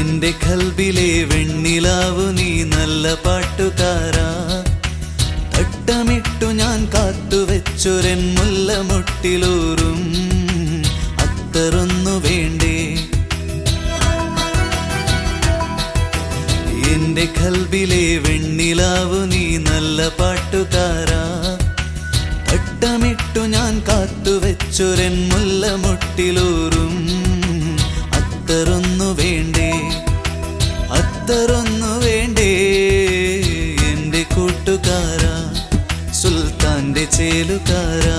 എന്റെ കൽബിലെ വെണ്ണിലാവു നീ നല്ല പാട്ടുകാരാ തട്ടമിട്ടു ഞാൻ കാത്തുവെച്ചൊരൻ മുല്ലമുട്ടിലൂറും അത്തറൊന്നു വേണ്ടേ എന്റെ കൽബിലെ വെണ്ണിലാവു നീ നല്ല പാട്ടുകാരാ തട്ടമിട്ടു ഞാൻ കാത്തുവെച്ചൊരൻ മുല്ലമുട്ടിലൂറും അത്തറൊന്നു വേണ്ടേ അത്തറൊന്നു വേണ്ടേ എന്റെ കൂട്ടുകാരാ സുൽത്താന്റെ ചേലുകാരാ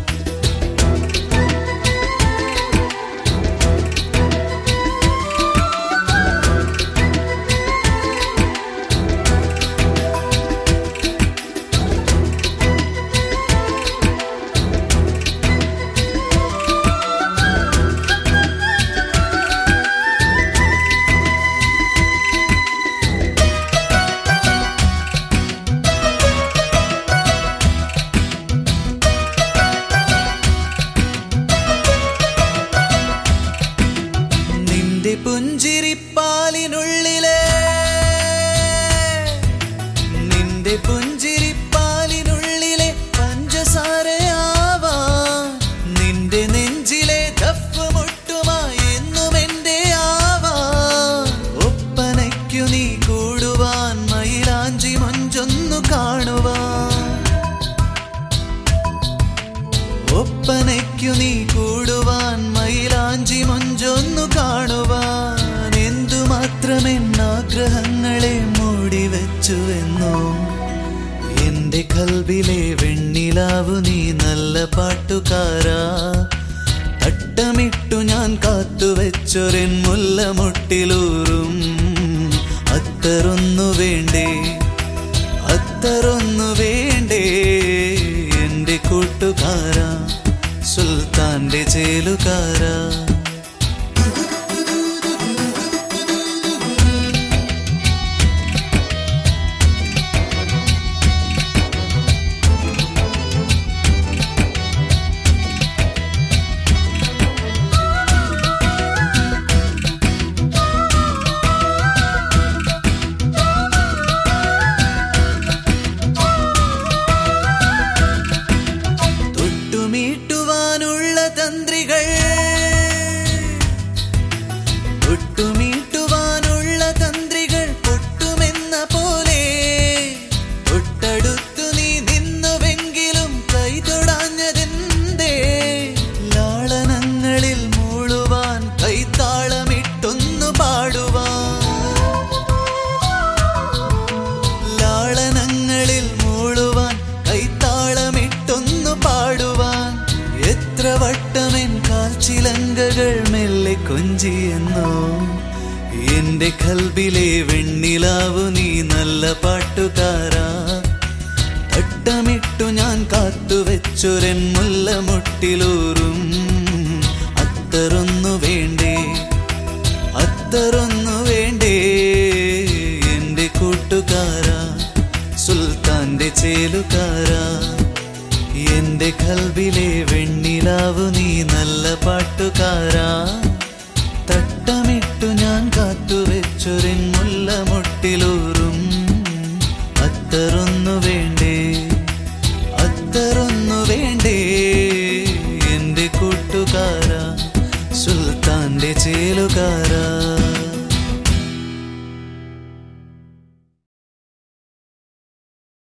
നിന്റെ പുഞ്ചിരിപ്പാലിനുള്ളിലെ നിന്റെ പുഞ്ചിരിപ്പാലിനുള്ളിലെ പഞ്ചസാരയാവാ നിന്റെ നെഞ്ചിലെ ദഫ് മുട്ടുമായി എന്നും എന്റെ ആവാ ഒപ്പനയ്ക്കു നീ കൂടുവാൻ മയിലാഞ്ചി മൊഞ്ചൊന്നു കാണുവാൻ ഒപ്പനയ്ക്കു നീ കൂടുവാൻ മയിലാഞ്ചി മൊഞ്ചൊന്നു കാണുവാൻ എന്തുമാത്രമെൻ ആഗ്രഹങ്ങളെ മൂടി വെച്ചുവെന്നോ എന്റെ കൽബിലെ വെണ്ണിലാവു നീ നല്ല പാട്ടുകാരാ തട്ടമിട്ടു ഞാൻ കാത്തുവെച്ചൊരൻ മുല്ലമുട്ടിലൂറും അത്തറൊന്നു വേണ്ടേ അത്തറൊന്നു വേണ്ടേ എന്റെ കൂട്ടുകാരാ സുൽത്താന്റെ ചേലുകാരാ തൊട്ടുമീട്ടുവാനുള്ള തന്ത്രികൾ തൊട്ടുമീട്ടുവാനുള്ള തന്ത്രികൾ പൊട്ടുമെന്ന പോലെ തൊട്ടടുത്തു നീ നിന്നുവെങ്കിലും കൈ തൊടാഞ്ഞതെന്തേ ലാളനങ്ങളിൽ മൂളുവാൻ കൈത്താളമിട്ടൊന്നു പാടുവാൻ ലാളനങ്ങളിൽ മൂളുവാൻ കൈത്താളമിട്ടൊന്നു പാടുവാൻ എത്ര വട്ടമെൻ കാൽച്ചിലങ്കകൾ മെല്ലെ കൊഞ്ചിയെന്നോ എന്റെ കൽബിലെ വെണ്ണിലാവു നീ നല്ല പാട്ടുകാരാ തട്ടമിട്ടു ഞാൻ കാത്തുവെച്ചൊരൻ മുല്ലമുട്ടിലൂറും അത്തറൊന്നു വേണ്ടേ അത്തറൊന്നു വേണ്ടേ എന്റെ കൂട്ടുകാരാ സുൽത്താന്റെ ചേലുകാരാ എന്റെ കൽബിലെ വെണ്ണിലാവു നീ നല്ല പാട്ടുകാരാ